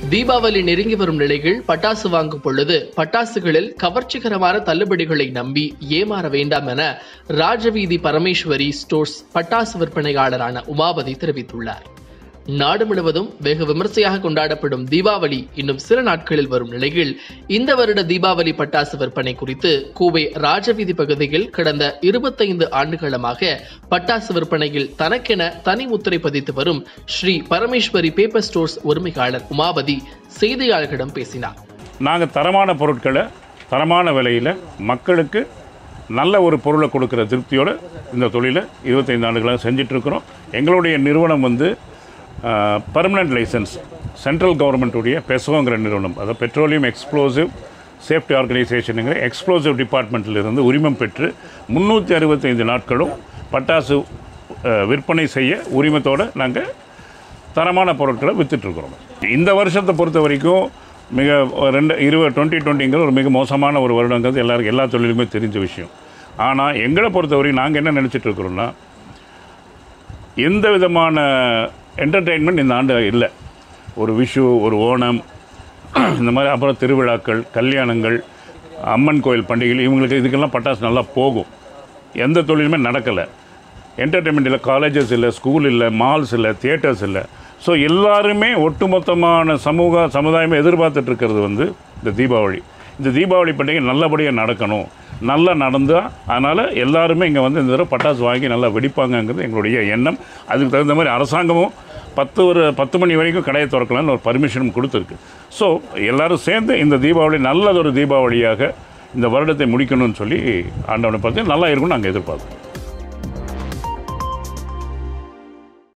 தீபாவளி நெருங்கி வரும் நிலையில் பட்டாசு வாங்கும் பொழுது பட்டாசுகளில் கவர்ச்சிகரமான தள்ளுபடிகளை நம்பி ஏமாற வேண்டாம் என ராஜவீதி பரமேஸ்வரி ஸ்டோர்ஸ் பட்டாசு விற்பனையாளரான உமாபதி தெரிவித்துள்ளார் நாடு முழுவதும் வெகு விமர்சையாக கொண்டாடப்படும் தீபாவளி இன்னும் சில நாட்களில் வரும் நிலையில் இந்த வருட தீபாவளி பட்டாசு விற்பனை குறித்து கோவை ராஜவீதி பகுதியில் கடந்த இருபத்தைந்து ஆண்டுகளமாக பட்டாசு விற்பனையில் தனக்கென தனி முத்திரை பதித்து வரும் ஸ்ரீ பரமேஸ்வரி பேப்பர் ஸ்டோர்ஸ் உரிமையாளர் உமாபதி செய்தியாளர்களிடம் பேசினார் நாங்கள் தரமான பொருட்களை தரமான விலையில் மக்களுக்கு நல்ல ஒரு பொருளை கொடுக்குற திருப்தியோடு இந்த தொழிலை இருபத்தைந்து ஆண்டுகளாக செஞ்சிட்ருக்கிறோம் எங்களுடைய நிறுவனம் வந்து பர்மனண்ட் லைசன்ஸ் சென்ட்ரல் கவர்மெண்ட்டுடைய பெசோங்கிற நிறுவனம் அதாவது பெட்ரோலியம் எக்ஸ்ப்ளோசிவ் சேஃப்டி ஆர்கனைசேஷனுங்கிற எக்ஸ்ப்ளோசிவ் டிபார்ட்மெண்ட்டிலிருந்து உரிமம் பெற்று முந்நூற்றி அறுபத்தைந்து நாட்களும் பட்டாசு அஹ், விற்பனை செய்ய உரிமத்தோடு நாங்கள் தரமான பொருட்களை விற்றுட்ருக்குறோம் இந்த வருஷத்தை பொறுத்த வரைக்கும் மிக ரெண்டு இருபது டுவெண்ட்டி டுவெண்ட்டிங்கிறது ஒரு மிக மோசமான ஒரு வருடங்கிறது எல்லாருக்கும் எல்லா தொழிலுமே தெரிஞ்ச விஷயம் ஆனால் எங்களை பொறுத்தவரைக்கும் நாங்கள் என்ன நினச்சிட்டு இருக்கிறோன்னா எந்த விதமான என்டர்டெயின்மெண்ட் இந்த ஆண்டு இல்லை ஒரு விஷு ஒரு ஓணம் இந்த மாதிரி அப்புறம் திருவிழாக்கள் கல்யாணங்கள் அம்மன் கோயில் பண்டிகைகள் இவங்களுக்கு இதுக்கெல்லாம் பட்டாசு நல்லா போகும் எந்த தொழிலுமே நடக்கலை என்டர்டெயின்மெண்ட் இல்லை காலேஜஸ் இல்லை ஸ்கூல் இல்லை மால்ஸ் இல்லை தியேட்டர்ஸ் இல்லை ஸோ எல்லாருமே ஒட்டுமொத்தமான சமூக சமுதாயமே எதிர்பார்த்துட்டு இருக்கிறது வந்து இந்த தீபாவளி இந்த தீபாவளி பண்டிகை நல்லபடியாக நடக்கணும் நல்லா நடந்தால் அதனால் எல்லாருமே இங்கே வந்து இந்த தடவை பட்டாசு வாங்கி நல்லா வெடிப்பாங்கங்கிறது எங்களுடைய எண்ணம் அதுக்கு தகுந்த மாதிரி அரசாங்கமும் பத்து ஒரு பத்து மணி வரைக்கும் கடையை திறக்கலாம்னு ஒரு பர்மிஷனும் கொடுத்துருக்கு ஸோ எல்லாரும் சேர்ந்து இந்த தீபாவளி நல்லதொரு தீபாவளியாக இந்த வருடத்தை முடிக்கணும்னு சொல்லி ஆண்டவனை பார்த்து நல்லா இருக்கும்னு நாங்கள் எதிர்பார்க்குறோம்